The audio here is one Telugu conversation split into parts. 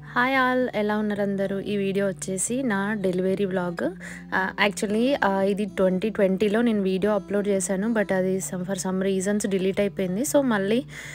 హాయ్ ఆల్ ఎలా ఉన్నారు అందరూ ఈ వీడియో వచ్చేసి నా డెలివరీ వ్లాగ్ యాక్చువల్లీ ఇది ట్వంటీ ట్వంటీలో నేను వీడియో అప్లోడ్ చేశాను బట్ అది some for some reasons delete అయిపోయింది సో మళ్ళీ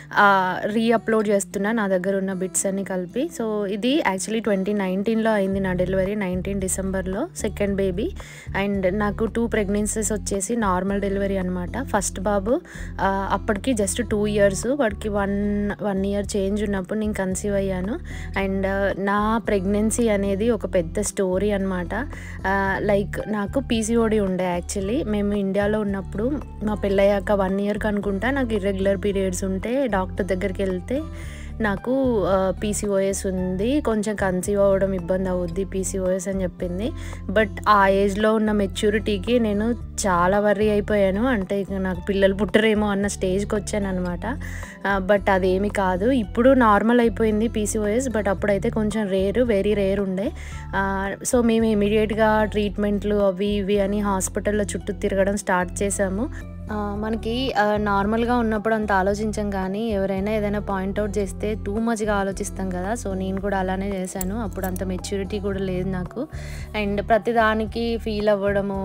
రీ అప్లోడ్ చేస్తున్నా నా దగ్గర ఉన్న బిట్స్ అన్ని కలిపి సో ఇది యాక్చువల్లీ ట్వంటీ నైన్టీన్లో అయింది నా డెలివరీ నైన్టీన్ డిసెంబర్లో సెకండ్ బేబీ అండ్ నాకు టూ ప్రెగ్నెన్సీస్ వచ్చేసి నార్మల్ డెలివరీ అనమాట ఫస్ట్ బాబు ఆ, అప్పటికి జస్ట్ టూ ఇయర్స్ వాడికి వన్ వన్ ఇయర్ చేంజ్ ఉన్నప్పుడు నేను కన్సీవ్ అయ్యాను అండ్ నా ప్రెగ్నెన్సీ అనేది ఒక పెద్ద స్టోరీ అనమాట లైక్ నాకు పీసీఓడి ఉండే యాక్చువల్లీ మేము ఇండియాలో ఉన్నప్పుడు మా పెళ్ళయ్యాక వన్ ఇయర్కి అనుకుంటా నాకు ఇర్రెగ్యులర్ పీరియడ్స్ ఉంటే డాక్టర్ దగ్గరికి వెళ్తే నాకు పీసీఓఎస్ ఉంది కొంచెం కన్సీవ్ అవ్వడం ఇబ్బంది అవుద్ది పీసీఓఎస్ అని చెప్పింది బట్ ఆ ఏజ్లో ఉన్న మెచ్యూరిటీకి నేను చాలా వర్రీ అయిపోయాను అంటే ఇక నాకు పిల్లలు పుట్టరేమో అన్న స్టేజ్కి వచ్చాను అనమాట బట్ అదేమి కాదు ఇప్పుడు నార్మల్ అయిపోయింది పీసీఓఎస్ బట్ అప్పుడైతే కొంచెం రేరు వెరీ రేర్ ఉండే సో మేము ఇమీడియట్గా ట్రీట్మెంట్లు అవి ఇవి అని హాస్పిటల్లో చుట్టూ తిరగడం స్టార్ట్ చేసాము ఆ, మనకి నార్మల్గా ఉన్నప్పుడు అంత ఆలోచించాం కానీ ఎవరైనా ఏదైనా పాయింట్అవుట్ చేస్తే టూ మచ్గా ఆలోచిస్తాం కదా సో నేను కూడా అలానే చేశాను అప్పుడు అంత మెచ్యూరిటీ కూడా లేదు నాకు అండ్ ప్రతిదానికి ఫీల్ అవ్వడము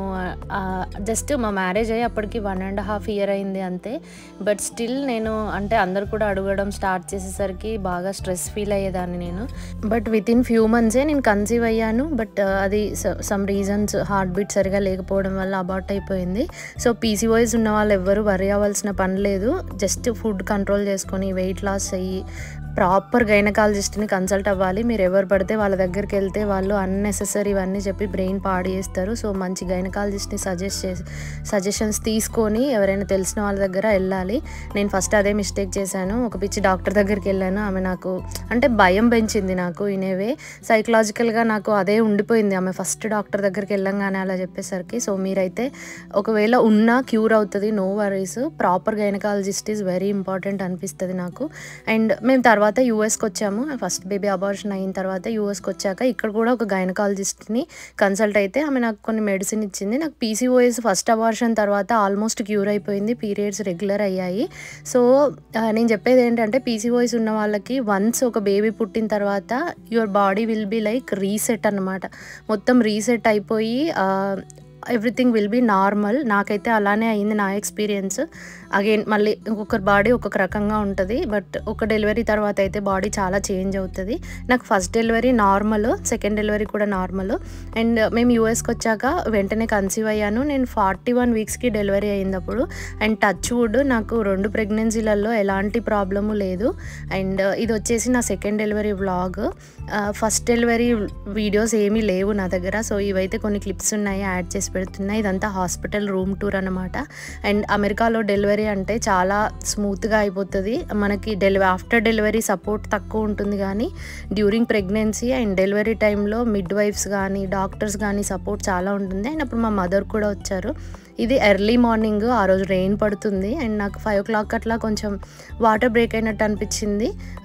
జస్ట్ మా మ్యారేజ్ అయ్యి అప్పటికి వన్ అండ్ హాఫ్ ఇయర్ అయింది అంతే బట్ స్టిల్ నేను అంటే అందరు కూడా అడగడం స్టార్ట్ చేసేసరికి బాగా స్ట్రెస్ ఫీల్ అయ్యేదాన్ని నేను బట్ విత్ ఇన్ ఫ్యూ మంత్సే నేను కన్సీవ్ అయ్యాను బట్ అది సమ్ రీజన్స్ హార్ట్ బీట్ సరిగా లేకపోవడం వల్ల అబార్ట్ అయిపోయింది సో పీసీఓఎస్ ఉన్న వాళ్ళు ఎవ్వరు వరి అవ్వాల్సిన పని లేదు జస్ట్ ఫుడ్ కంట్రోల్ చేసుకొని వెయిట్ లాస్ అయ్యి ప్రాపర్ గైనకాలజిస్ట్ని కన్సల్ట్ అవ్వాలి మీరు ఎవరు పడితే వాళ్ళ దగ్గరికి వెళ్తే వాళ్ళు అన్నెసెసరీ ఇవన్నీ చెప్పి బ్రెయిన్ పాడు చేస్తారు సో మంచి గైనకాలజిస్ట్ని సజెస్ట్ చేసి సజెషన్స్ తీసుకొని ఎవరైనా తెలిసిన వాళ్ళ దగ్గర వెళ్ళాలి నేను ఫస్ట్ అదే మిస్టేక్ చేశాను ఒక పిచ్చి డాక్టర్ దగ్గరికి వెళ్ళాను ఆమె నాకు అంటే భయం పెంచింది నాకు ఇనేవే సైకలాజికల్గా నాకు అదే ఉండిపోయింది ఆమె ఫస్ట్ డాక్టర్ దగ్గరికి వెళ్ళంగానే అలా చెప్పేసరికి సో మీరైతే ఒకవేళ ఉన్నా క్యూర్ అవుతుంది no worries proper gynaecologist is very important అనిపిస్తుంది నాకు అండ్ మేము తర్వాత యూఎస్కి వచ్చాము ఫస్ట్ బేబీ అబార్షన్ అయిన తర్వాత యూఎస్కి వచ్చాక ఇక్కడ కూడా ఒక గైనకాలజిస్ట్ని కన్సల్ట్ అయితే ఆమె నాకు కొన్ని మెడిసిన్ ఇచ్చింది నాకు పీసీఓఎస్ ఫస్ట్ అబార్షన్ తర్వాత ఆల్మోస్ట్ క్యూర్ అయిపోయింది పీరియడ్స్ రెగ్యులర్ అయ్యాయి సో ఆ, నేను చెప్పేది ఏంటంటే పీసీఓఎస్ ఉన్న వాళ్ళకి వన్స్ ఒక బేబీ పుట్టిన తర్వాత your body will be like reset అన్నమాట మొత్తం రీసెట్ అయిపోయి ఎవ్రీథింగ్ విల్ బి నార్మల్ నాకైతే అలానే అయింది నా ఎక్స్పీరియన్స్ అగైన్ మళ్ళీ ఒక్కొక్కరి బాడీ ఒక్కొక్క రకంగా ఉంటుంది బట్ ఒక డెలివరీ తర్వాత అయితే బాడీ చాలా చేంజ్ అవుతుంది నాకు first delivery normal second delivery కూడా నార్మల్ అండ్ మేము యూఎస్కి వచ్చాక వెంటనే కన్సీవ్ అయ్యాను నేను ఫార్టీ వన్ వీక్స్కి డెలివరీ అయింది అప్పుడు అండ్ టచ్ వుడ్ నాకు రెండు ప్రెగ్నెన్సీలలో ఎలాంటి ప్రాబ్లము లేదు అండ్ ఇది వచ్చేసి నా second delivery vlog first delivery videos ఏమీ లేవు నా దగ్గర సో ఇవైతే కొన్ని క్లిప్స్ ఉన్నాయి యాడ్ చేసి పెడుతున్నాయి ఇదంతా హాస్పిటల్ రూమ్ టూర్ అనమాట అండ్ అమెరికాలో డెలివరీ అంటే చాలా స్మూత్గా అయిపోతుంది మనకి డెలివరీ ఆఫ్టర్ డెలివరీ సపోర్ట్ తక్కువ ఉంటుంది కానీ డ్యూరింగ్ ప్రెగ్నెన్సీ అండ్ డెలివరీ టైంలో మిడ్ వైఫ్స్ కానీ డాక్టర్స్ కానీ సపోర్ట్ చాలా ఉంటుంది అండ్ అప్పుడు మా మదర్ కూడా వచ్చారు ఇది ఎర్లీ మార్నింగ్ ఆ రోజు రెయిన్ పడుతుంది అండ్ నాకు ఫైవ్ ఓ క్లాక్ అట్లా కొంచెం వాటర్ బ్రేక్ అయినట్టు అనిపించింది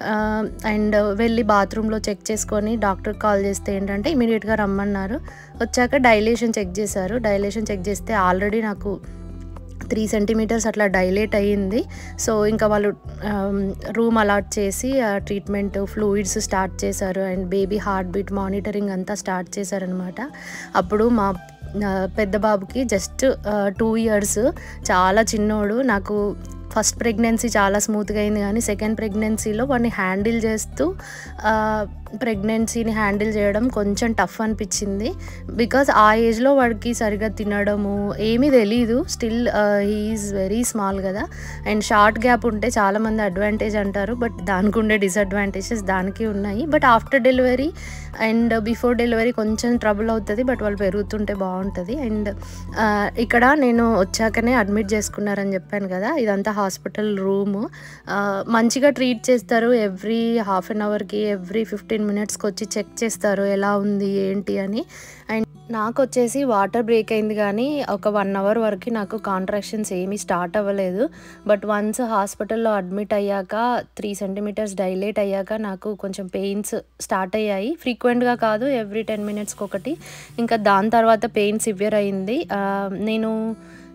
అండ్ వెళ్ళి బాత్రూంలో చెక్ చేసుకొని డాక్టర్ కాల్ చేస్తే ఏంటంటే ఇమీడియట్గా రమ్మన్నారు వచ్చాక డైలేషన్ చెక్ చేశారు డైలేషన్ చెక్ చేస్తే ఆల్రెడీ నాకు త్రీ సెంటీమీటర్స్ అట్లా డైలేట్ అయ్యింది సో ఇంకా వాళ్ళు రూమ్ అలాట్ చేసి ట్రీట్మెంట్ ఫ్లూయిడ్స్ స్టార్ట్ చేశారు and baby heartbeat monitoring అంతా స్టార్ట్ చేశారనమాట అప్పుడు మా ఆ, పెద్ద బాబుకి జస్ట్ టూ ఇయర్స్ చాలా చిన్నోడు నాకు ఫస్ట్ ప్రెగ్నెన్సీ చాలా స్మూత్గా అయింది కానీ సెకండ్ ప్రెగ్నెన్సీలో వాడిని హ్యాండిల్ చేస్తూ ప్రెగ్నెన్సీని హ్యాండిల్ చేయడం కొంచెం టఫ్ అనిపించింది బికాజ్ ఆ ఏజ్లో వాడికి సరిగా తినడము ఏమీ తెలీదు స్టిల్ హీఈస్ వెరీ స్మాల్ కదా అండ్ షార్ట్ గ్యాప్ ఉంటే చాలామంది అడ్వాంటేజ్ అంటారు బట్ దానికి ఉండే డిసడ్వాంటేజెస్ దానికి ఉన్నాయి but after delivery and before delivery కొంచెం ట్రబుల్ అవుతుంది బట్ వాళ్ళు పెరుగుతుంటే బాగుంటుంది అండ్ ఇక్కడ నేను వచ్చాకనే అడ్మిట్ చేసుకున్నారని చెప్పాను కదా ఇదంతా హాస్పిటల్ రూము మంచిగా ట్రీట్ చేస్తారు ఎవ్రీ హాఫ్ అన్ అవర్కి ఎవ్రీ ఫిఫ్టీన్ మినిట్స్కి వచ్చి చెక్ చేస్తారు ఎలా ఉంది ఏంటి అని అండ్ నాకు వచ్చేసి వాటర్ బ్రేక్ అయింది కానీ ఒక వన్ అవర్ వరకు నాకు కాంట్రాక్షన్స్ ఏమీ స్టార్ట్ అవ్వలేదు బట్ వన్స్ హాస్పిటల్లో అడ్మిట్ అయ్యాక త్రీ సెంటీమీటర్స్ డైలేట్ అయ్యాక నాకు కొంచెం పెయిన్స్ స్టార్ట్ అయ్యాయి ఫ్రీక్వెంట్గా కాదు ఎవ్రీ టెన్ మినిట్స్కి ఒకటి ఇంకా దాని తర్వాత పెయిన్ సివియర్ అయింది ఆ, నేను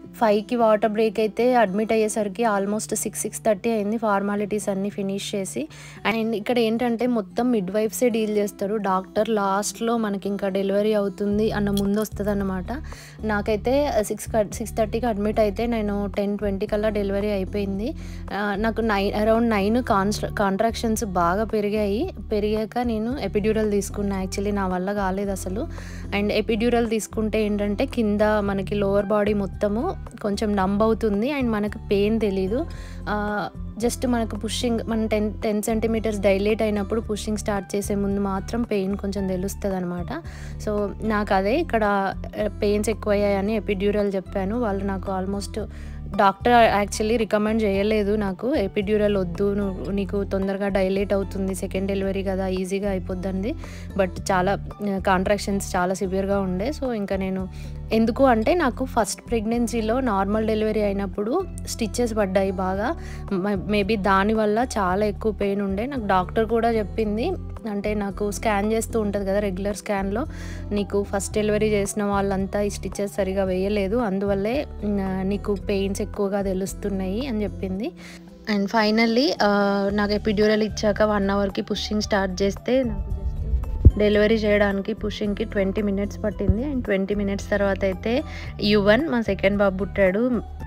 ఫైవ్కి వాటర్ బ్రేక్ అయితే అడ్మిట్ అయ్యేసరికి ఆల్మోస్ట్ సిక్స్ సిక్స్ థర్టీ అయింది ఫార్మాలిటీస్ అన్నీ ఫినిష్ చేసి అండ్ ఇక్కడ ఏంటంటే మొత్తం మిడ్ వైఫ్సే డీల్ చేస్తారు డాక్టర్ లాస్ట్లో మనకి ఇంకా డెలివరీ అవుతుంది అన్న ముందు వస్తుంది అన్నమాట నాకైతే సిక్స్ సిక్స్ థర్టీకి అడ్మిట్ అయితే నేను టెన్ ట్వంటీ కల్లా డెలివరీ అయిపోయింది ఆ, నాకు నైన్ అరౌండ్ నైన్ కాన్స్ కాంట్రాక్షన్స్ బాగా పెరిగాయి పెరిగాక నేను ఎపిడ్యూరల్ తీసుకున్నా యాక్చువల్లీ నా వల్ల కాలేదు అసలు అండ్ ఎపిడ్యూరల్ తీసుకుంటే ఏంటంటే కింద మనకి లోవర్ బాడీ మొత్తము కొంచెం నంబ్ అవుతుంది అండ్ మనకు పెయిన్ తెలీదు జస్ట్ మనకు పుషింగ్ మన టెన్ టెన్ సెంటీమీటర్స్ డైలేట్ అయినప్పుడు పుషింగ్ స్టార్ట్ చేసే ముందు మాత్రం పెయిన్ కొంచెం తెలుస్తుంది అనమాట సో నాకు అదే ఇక్కడ పెయిన్స్ ఎక్కువయ్యాయని ఎపిడ్యూరల్ చెప్పాను వాళ్ళు నాకు ఆల్మోస్ట్ డాక్టర్ యాక్చువల్లీ రికమెండ్ చేయలేదు నాకు ఎపిడ్యూరల్ వద్దు నువ్వు నీకు తొందరగా డైలేట్ అవుతుంది సెకండ్ డెలివరీ కదా ఈజీగా అయిపోద్దండి బట్ చాలా కాంట్రాక్షన్స్ చాలా సివియర్గా ఉండే సో ఇంకా నేను ఎందుకు అంటే నాకు ఫస్ట్ ప్రెగ్నెన్సీలో నార్మల్ డెలివరీ అయినప్పుడు స్టిచ్చెస్ పడ్డాయి బాగా మేబీ దానివల్ల చాలా ఎక్కువ పెయిన్ ఉండే నాకు డాక్టర్ కూడా చెప్పింది అంటే నాకు స్కాన్ చేస్తూ ఉంటుంది కదా రెగ్యులర్ స్కాన్లో నీకు ఫస్ట్ డెలివరీ చేసిన వాళ్ళంతా ఈ స్టిచెస్ సరిగా వేయలేదు అందువల్లే మ్, నీకు పెయిన్స్ ఎక్కువగా తెలుస్తున్నాయి అని చెప్పింది అండ్ ఫైనల్లీ నాకు ఎపిడ్యూరల్ ఇచ్చాక వన్ అవర్కి పుషింగ్ స్టార్ట్ చేస్తే నాకు just డెలివరీ చేయడానికి పుషింగ్కి ట్వంటీ మినిట్స్ పట్టింది అండ్ ట్వంటీ మినిట్స్ తర్వాత అయితే యువన్ మా సెకండ్ బాబు పుట్టాడు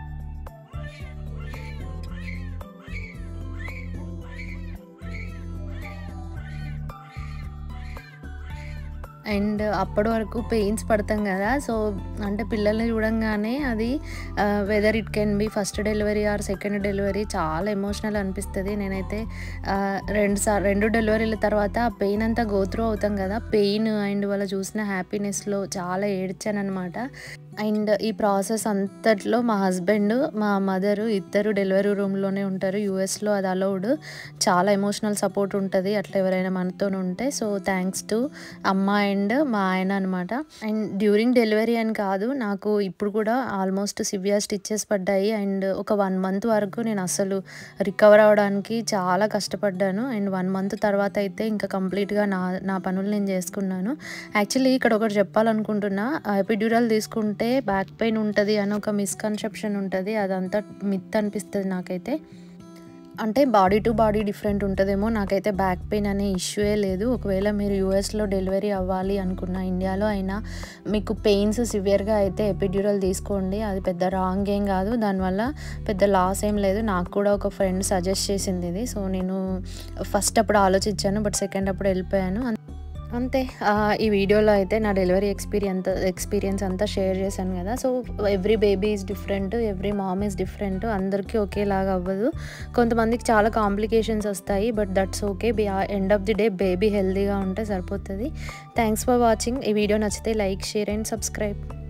అండ్ అప్పటి వరకు పెయిన్స్ పడతాం కదా సో అంటే పిల్లల్ని చూడంగానే అది whether it can be first delivery or second delivery చాలా ఎమోషనల్ అనిపిస్తుంది నేనైతే ఆ, రెండు సార్ రెండు డెలివరీల తర్వాత ఆ పెయిన్ అంతా గోత్రూ అవుతాం కదా పెయిన్ అండ్ వాళ్ళ చూసిన హ్యాపీనెస్లో చాలా ఏడ్చాను అనమాట అండ్ ఈ ప్రాసెస్ అంతట్లో మా హస్బెండ్ మా మదరు ఇద్దరు డెలివరీ రూమ్లోనే ఉంటారు యూఎస్లో అది అలౌడ్ చాలా ఎమోషనల్ సపోర్ట్ ఉంటుంది అట్లా ఎవరైనా మనతో ఉంటే సో థ్యాంక్స్ టు అమ్మ అండ్ మా ఆయన అనమాట అండ్ డ్యూరింగ్ డెలివరీ అని కాదు నాకు ఇప్పుడు కూడా ఆల్మోస్ట్ సివియర్ స్టిచ్చెస్ పడ్డాయి అండ్ ఒక వన్ మంత్ వరకు నేను అసలు రికవర్ అవ్వడానికి చాలా కష్టపడ్డాను అండ్ వన్ మంత్ తర్వాత అయితే ఇంకా కంప్లీట్గా నా నా పనులు నేను చేసుకున్నాను యాక్చువల్లీ ఇక్కడ ఒకటి చెప్పాలనుకుంటున్నా ఎపిడ్యూరల్ తీసుకుంటే బ్యాక్ పెయిన్ ఉంటుంది అని ఒక మిస్కన్సెప్షన్ ఉంటుంది అదంతా మిత్ అనిపిస్తుంది నాకైతే అంటే బాడీ టు బాడీ డిఫరెంట్ ఉంటుందేమో నాకైతే బ్యాక్ పెయిన్ అనే ఇష్యూయే లేదు ఒకవేళ మీరు యూఎస్లో డెలివరీ అవ్వాలి అనుకున్న ఇండియాలో అయినా మీకు పెయిన్స్ సివియర్గా అయితే ఎపిడ్యూరల్ తీసుకోండి అది పెద్ద రాంగ్ ఏం కాదు దానివల్ల పెద్ద లాస్ ఏం లేదు నాకు కూడా ఒక ఫ్రెండ్ సజెస్ట్ చేసింది ఇది సో నేను ఫస్ట్ అప్పుడు ఆలోచించాను బట్ సెకండ్ అప్పుడు వెళ్ళిపోయాను అం- అంతే ఆ, ఈ వీడియోలో అయితే నా డెలివరీ ఎక్స్పీరియన్స్ ఎక్స్పీరియన్స్ అంతా షేర్ చేశాను కదా so every baby is different every mom is different అందరికీ ఒకేలాగా అవ్వదు కొంతమందికి చాలా కాంప్లికేషన్స్ వస్తాయి but that's okay by end of the day baby హెల్తీగా ఉంటే సరిపోతుంది థ్యాంక్స్ ఫర్ వాచింగ్ ఈ వీడియో నచ్చితే లైక్ షేర్ అండ్ సబ్స్క్రైబ్